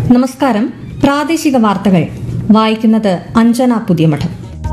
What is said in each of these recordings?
നമസ്കാരം പ്രാദേശിക വാർത്തകൾ വായിക്കുന്നത് അഞ്ജന പുതിയമഠം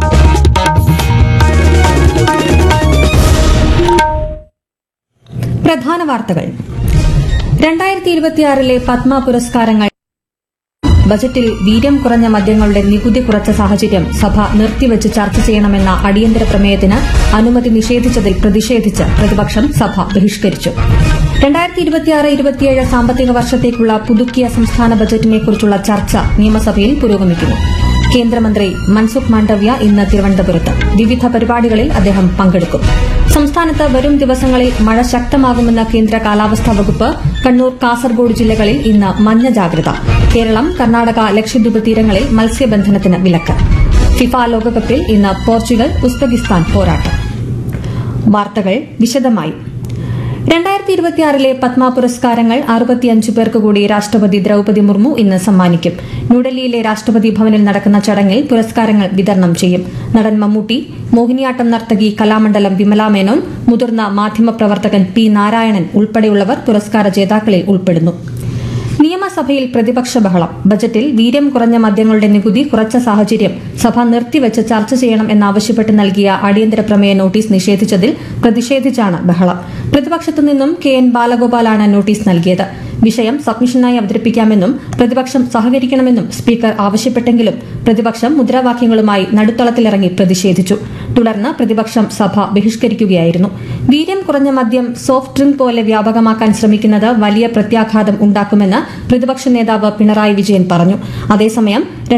പ്രധാന വാർത്തകൾ രണ്ടായിരത്തി ഇരുപത്തിയാറിലെ പത്മ പുരസ്കാരങ്ങൾ ബജറ്റിൽ വീര്യം കുറഞ്ഞ മദ്യങ്ങളുടെ നികുതി കുറച്ച സാഹചര്യം സഭ നിർത്തിവച്ച് ചർച്ച ചെയ്യണമെന്ന അടിയന്തര പ്രമേയത്തിന് അനുമതി നിഷേധിച്ചതിൽ പ്രതിഷേധിച്ച് പ്രതിപക്ഷം സഭ ബഹിഷ്കരിച്ചു രണ്ടായിരത്തി ഇരുപത്തിയാറ് ഇരുപത്തിയേഴ് സാമ്പത്തിക വർഷത്തേക്കുള്ള പുതുക്കിയ സംസ്ഥാന ബജറ്റിനെക്കുറിച്ചുള്ള ചർച്ച നിയമസഭയിൽ പുരോഗമിക്കുന്നു കേന്ദ്രമന്ത്രി മൻസുഖ് മാണ്ഡവ്യ ഇന്ന് തിരുവനന്തപുരത്ത് വിവിധ പരിപാടികളിൽ അദ്ദേഹം പങ്കെടുക്കും സംസ്ഥാനത്ത് വരും ദിവസങ്ങളിൽ മഴ ശക്തമാകുമെന്ന കേന്ദ്ര കാലാവസ്ഥാ വകുപ്പ് കണ്ണൂർ കാസർഗോഡ് ജില്ലകളിൽ ഇന്ന് മഞ്ഞ ജാഗ്രത കേരളം കർണാടക ലക്ഷദ്വീപ് തീരങ്ങളിൽ മത്സ്യബന്ധനത്തിന് വിലക്ക് ഫിഫ ലോകകപ്പിൽ ഇന്ന് പോർച്ചുഗൽ ഉസ്ബെക്കിസ്ഥാൻ പോരാട്ടം വാർത്തകൾ വിശദമായി രണ്ടായിരത്തി ഇരുപത്തിയാറിലെ പത്മ പുരസ്കാരങ്ങൾ അറുപത്തിയഞ്ച് പേർക്ക് കൂടി രാഷ്ട്രപതി ദ്രൌപതി മുർമു ഇന്ന് സമ്മാനിക്കും ന്യൂഡൽഹിയിലെ രാഷ്ട്രപതി ഭവനിൽ നടക്കുന്ന ചടങ്ങിൽ പുരസ്കാരങ്ങൾ വിതരണം ചെയ്യും നടൻ മമ്മൂട്ടി മോഹിനിയാട്ടം നർത്തകി കലാമണ്ഡലം വിമല മേനോൻ മുതിർന്ന മാധ്യമപ്രവർത്തകൻ പി നാരായണൻ ഉൾപ്പെടെയുള്ളവർ പുരസ്കാര ജേതാക്കളിൽ ഉൾപ്പെടുന്നു നിയമസഭയിൽ പ്രതിപക്ഷ ബഹളം ബജറ്റിൽ വീര്യം കുറഞ്ഞ മദ്യങ്ങളുടെ നികുതി കുറച്ച സാഹചര്യം സഭ നിർത്തിവച്ച് ചർച്ച ചെയ്യണം എന്നാവശ്യപ്പെട്ട് നൽകിയ അടിയന്തര പ്രമേയ നോട്ടീസ് നിഷേധിച്ചതിൽ പ്രതിഷേധിച്ചാണ് ബഹളം പ്രതിപക്ഷത്തു നിന്നും കെ എൻ ബാലഗോപാലാണ് നോട്ടീസ് നൽകിയത് വിഷയം സബ്മിഷനായി അവതരിപ്പിക്കാമെന്നും പ്രതിപക്ഷം സഹകരിക്കണമെന്നും സ്പീക്കർ ആവശ്യപ്പെട്ടെങ്കിലും പ്രതിപക്ഷം മുദ്രാവാക്യങ്ങളുമായി നടുത്തളത്തിലിറങ്ങി പ്രതിഷേധിച്ചു തുടർന്ന് പ്രതിപക്ഷം സഭ ബഹിഷ്കരിക്കുകയായിരുന്നു വീര്യം കുറഞ്ഞ മദ്യം സോഫ്റ്റ് ഡ്രിങ്ക് പോലെ വ്യാപകമാക്കാൻ ശ്രമിക്കുന്നത് വലിയ പ്രത്യാഘാതം ഉണ്ടാക്കുമെന്ന് പ്രതിപക്ഷ നേതാവ് പിണറായി വിജയൻ പറഞ്ഞു അതേസമയം